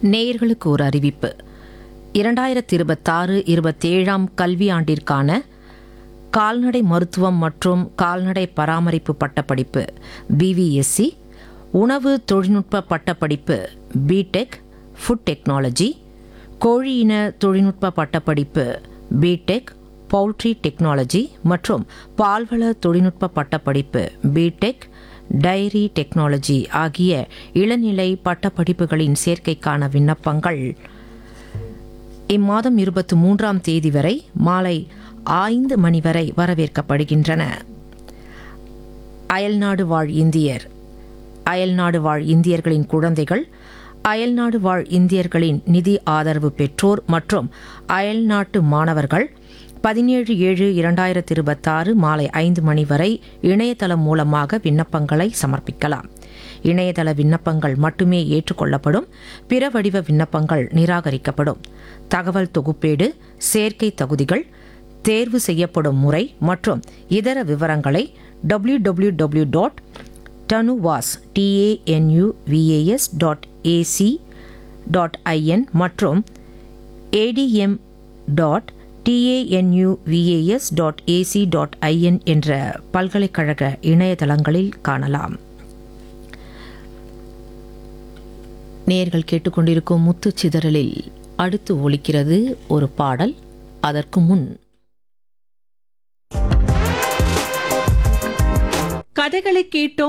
நேயர்களுக்கு ஒரு அறிவிப்பு இரண்டாயிரத்தி இருபத்தாறு இருபத்தேழாம் கல்வியாண்டிற்கான கால்நடை மருத்துவம் மற்றும் கால்நடை பராமரிப்பு பட்டப்படிப்பு பிவிஎஸ்சி உணவு தொழில்நுட்ப பட்டப்படிப்பு பிடெக் ஃபுட் டெக்னாலஜி கோழியின தொழில்நுட்ப பட்டப்படிப்பு பிடெக் பவுல்ட்ரி டெக்னாலஜி மற்றும் பால்வள தொழில்நுட்ப பட்டப்படிப்பு பிடெக் டைரி டெக்னாலஜி ஆகிய இளநிலை பட்டப்படிப்புகளின் சேர்க்கைக்கான விண்ணப்பங்கள் இம்மாதம் இருபத்தி மூன்றாம் தேதி வரை மாலை ஐந்து மணி வரை வரவேற்கப்படுகின்றன அயல்நாடு வாழ் இந்தியர் அயல்நாடு வாழ் இந்தியர்களின் குழந்தைகள் அயல்நாடு வாழ் இந்தியர்களின் நிதி ஆதரவு பெற்றோர் மற்றும் அயல்நாட்டு மாணவர்கள் பதினேழு ஏழு இரண்டாயிரத்தி இருபத்தாறு மாலை ஐந்து மணி வரை இணையதளம் மூலமாக விண்ணப்பங்களை சமர்ப்பிக்கலாம் இணையதள விண்ணப்பங்கள் மட்டுமே ஏற்றுக்கொள்ளப்படும் பிற வடிவ விண்ணப்பங்கள் நிராகரிக்கப்படும் தகவல் தொகுப்பேடு சேர்க்கை தகுதிகள் தேர்வு செய்யப்படும் முறை மற்றும் இதர விவரங்களை W W W dot Tanuvas TANUVAS dot AC dot IN மற்றும் ADM dot TANUVAS dot AC dot IN என்ற பல்கலைக்கழக இணையதளங்களில் காணலாம் நேர்கள் கேட்டுக்கொண்டிருக்கும் முத்துச் சிதறலில் அடுத்து ஒலிக்கிறது ஒரு பாடல் அதற்கு முன் கதைகளை கேட்டோம்